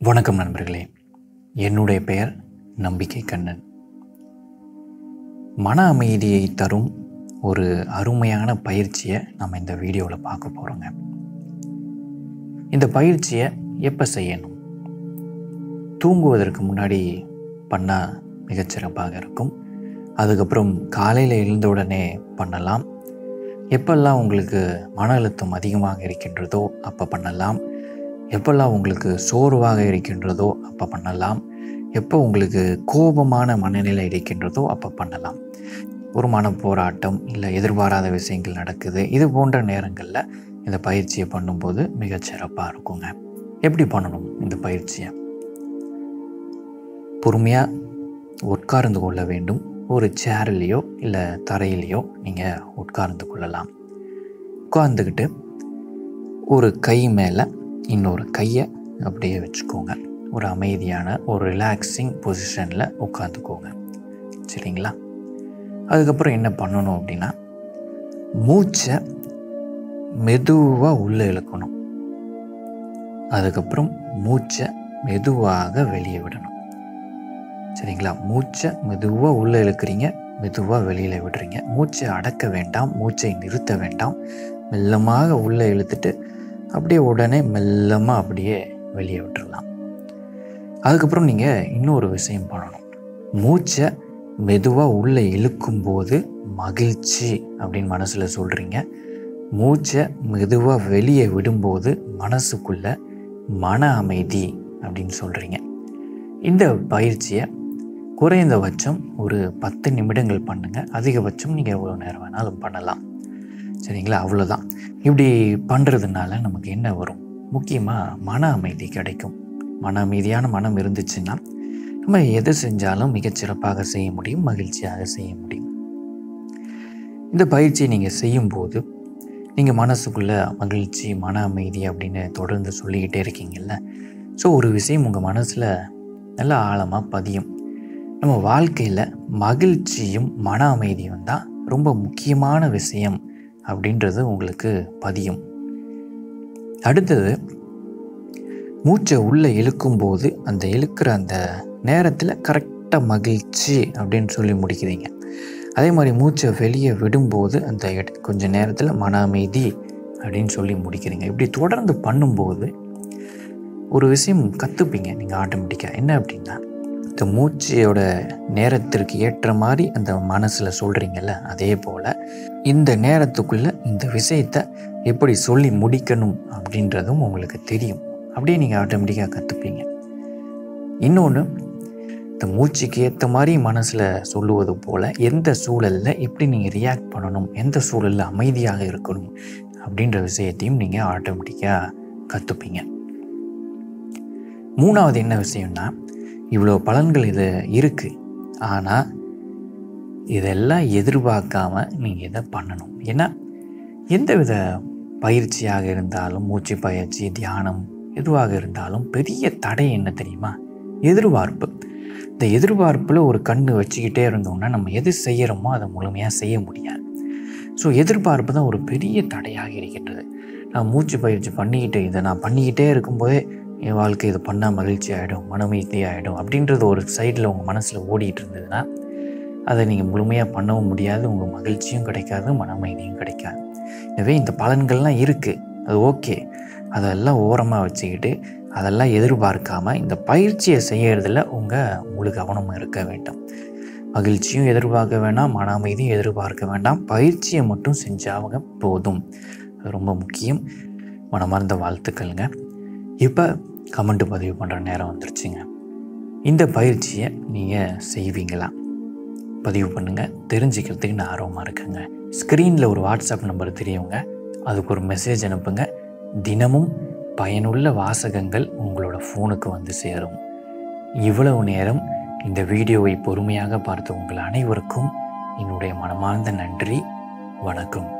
வணக்கம் நண்பர்களே என்னுடைய பெயர் நம்பிக்கை கண்ணன் மன அமைதியை தரும் ஒரு அருமையான பயிற்சியை நம்ம இந்த வீடியோவில் பார்க்க போகிறோங்க இந்த பயிற்சியை எப்போ செய்யணும் தூங்குவதற்கு முன்னாடி பண்ணால் மிகச்சிறப்பாக இருக்கும் அதுக்கப்புறம் காலையில் எழுந்த உடனே பண்ணலாம் எப்பெல்லாம் உங்களுக்கு மன அழுத்தம் அதிகமாக இருக்கின்றதோ அப்போ பண்ணலாம் எப்பெல்லாம் உங்களுக்கு சோர்வாக இருக்கின்றதோ அப்போ பண்ணலாம் எப்போ உங்களுக்கு கோபமான மனநிலை இருக்கின்றதோ அப்போ பண்ணலாம் ஒரு மன போராட்டம் இல்லை எதிர்பாராத விஷயங்கள் நடக்குது இது போன்ற நேரங்களில் இந்த பயிற்சியை பண்ணும்போது மிகச் சிறப்பாக இருக்குங்க எப்படி பண்ணணும் இந்த பயிற்சியை பொறுமையாக உட்கார்ந்து கொள்ள வேண்டும் ஒரு சேரிலேயோ இல்லை தரையிலையோ நீங்கள் உட்கார்ந்து கொள்ளலாம் உட்கார்ந்துக்கிட்டு ஒரு கை மேலே இன்னொரு கையை அப்படியே வச்சுக்கோங்க ஒரு அமைதியான ஒரு ரிலாக்ஸிங் பொசிஷனில் உட்காந்துக்கோங்க சரிங்களா அதுக்கப்புறம் என்ன பண்ணணும் அப்படின்னா மூச்சை மெதுவாக உள்ளே இழுக்கணும் அதுக்கப்புறம் மூச்சை மெதுவாக வெளியே விடணும் சரிங்களா மூச்சை மெதுவாக உள்ளே இழுக்கிறீங்க மெதுவாக வெளியில் விடுறீங்க மூச்சை அடக்க வேண்டாம் மூச்சை நிறுத்த வேண்டாம் மெல்லமாக உள்ளே இழுத்துட்டு அப்படியே உடனே மெல்லமாக அப்படியே வெளியே விட்டுறலாம் அதுக்கப்புறம் நீங்கள் இன்னொரு விஷயம் பண்ணணும் மூச்சை மெதுவாக உள்ளே இழுக்கும்போது மகிழ்ச்சி அப்படின்னு மனசில் சொல்கிறீங்க மூச்சை மெதுவாக வெளியே விடும்போது மனசுக்குள்ள மன அமைதி அப்படின்னு சொல்கிறீங்க இந்த பயிற்சியை குறைந்தபட்சம் ஒரு பத்து நிமிடங்கள் பண்ணுங்கள் அதிகபட்சம் நீங்கள் எவ்வளோ நேரம் வேணாலும் பண்ணலாம் சரிங்களா அவ்வளோதான் இப்படி பண்ணுறதுனால நமக்கு என்ன வரும் முக்கியமாக மன அமைதி கிடைக்கும் மன அமைதியான மனம் இருந்துச்சுன்னா நம்ம எதை செஞ்சாலும் மிகச்சிறப்பாக செய்ய முடியும் மகிழ்ச்சியாக செய்ய முடியும் இந்த பயிற்சியை நீங்கள் செய்யும்போது நீங்கள் மனசுக்குள்ளே மகிழ்ச்சி மன அமைதி அப்படின்னு தொடர்ந்து சொல்லிக்கிட்டே இருக்கீங்கல்ல ஸோ ஒரு விஷயம் உங்கள் மனசில் நல்ல ஆழமாக பதியும் நம்ம வாழ்க்கையில் மகிழ்ச்சியும் மன அமைதியும் தான் ரொம்ப முக்கியமான விஷயம் அப்படின்றது உங்களுக்கு பதியும் அடுத்தது மூச்சை உள்ளே இழுக்கும்போது அந்த இழுக்கிற அந்த நேரத்தில் கரெக்டாக மகிழ்ச்சி அப்படின்னு சொல்லி முடிக்கிறீங்க அதே மாதிரி மூச்சை வெளியே விடும்போது அந்த இட- கொஞ்ச நேரத்தில் மன அமைதி அப்படின்னு சொல்லி முடிக்கிறீங்க இப்படி தொடர்ந்து பண்ணும்போது ஒரு விஷயம் கற்றுப்பீங்க நீங்கள் ஆட்டோமேட்டிக்காக என்ன அப்படின்னா இந்த மூச்சையோட நேரத்திற்கு ஏற்ற மாதிரி அந்த மனசில் சொல்கிறீங்கல்ல அதே போல் இந்த நேரத்துக்குள்ளே இந்த விஷயத்தை எப்படி சொல்லி முடிக்கணும் அப்படின்றதும் உங்களுக்கு தெரியும் அப்படியே நீங்கள் ஆட்டோமேட்டிக்காக கற்றுப்பீங்க இன்னொன்று இந்த மூச்சுக்கு ஏற்ற மாதிரி மனசில் சொல்லுவது போல் எந்த சூழலில் எப்படி நீங்கள் ரியாக்ட் பண்ணணும் எந்த சூழலில் அமைதியாக இருக்கணும் அப்படின்ற விஷயத்தையும் நீங்கள் ஆட்டோமேட்டிக்காக கற்றுப்பீங்க மூணாவது என்ன விஷயம்னா இவ்வளோ பலன்கள் இது இருக்குது ஆனால் இதெல்லாம் எதிர்பார்க்காம நீங்கள் இதை பண்ணணும் ஏன்னா எந்தவித பயிற்சியாக இருந்தாலும் மூச்சு பயிற்சி தியானம் எதுவாக இருந்தாலும் பெரிய தடை என்ன தெரியுமா எதிர்பார்ப்பு இந்த எதிர்பார்ப்பில் ஒரு கண்ணு வச்சுக்கிட்டே இருந்தோம்னா நம்ம எது செய்கிறோமோ அதை முழுமையாக செய்ய முடியாது ஸோ எதிர்பார்ப்பு தான் ஒரு பெரிய தடையாக இருக்கின்றது நான் மூச்சு பயிற்சி பண்ணிக்கிட்டு இதை நான் பண்ணிக்கிட்டே இருக்கும்போதே என் வாழ்க்கை இது பண்ணால் மகிழ்ச்சி ஆகிடும் மனமீதி ஆகிடும் அப்படின்றது ஒரு சைடில் உங்கள் மனசில் ஓடிட்டு இருந்ததுன்னா அதை நீங்கள் முழுமையாக பண்ணவும் முடியாது உங்கள் மகிழ்ச்சியும் கிடைக்காது மன அமைதியும் கிடைக்காது எனவே இந்த பலன்கள்லாம் இருக்குது அது ஓகே அதெல்லாம் ஓரமாக வச்சுக்கிட்டு அதெல்லாம் எதிர்பார்க்காம இந்த பயிற்சியை செய்யறதுல உங்கள் முழு கவனமும் இருக்க வேண்டும் மகிழ்ச்சியும் எதிர்பார்க்க வேண்டாம் மன அமைதியும் எதிர்பார்க்க வேண்டாம் பயிற்சியை மட்டும் செஞ்சாங்க போதும் அது ரொம்ப முக்கியம் மனமார்ந்த வாழ்த்துக்கள்ங்க இப்போ கமெண்ட் பதிவு பண்ணுற நேரம் வந்துருச்சுங்க இந்த பயிற்சியை நீங்கள் செய்வீங்களா பதிவு பண்ணுங்கள் தெரிஞ்சுக்கிறதுக்கு நான் ஆர்வமாக இருக்கேங்க ஸ்க்ரீனில் ஒரு வாட்ஸ்அப் நம்பர் தெரியுங்க அதுக்கு ஒரு மெசேஜ் அனுப்புங்க தினமும் பயனுள்ள வாசகங்கள் உங்களோட ஃபோனுக்கு வந்து சேரும் இவ்வளவு நேரம் இந்த வீடியோவை பொறுமையாக பார்த்த உங்கள் அனைவருக்கும் என்னுடைய மனமார்ந்த நன்றி வணக்கம்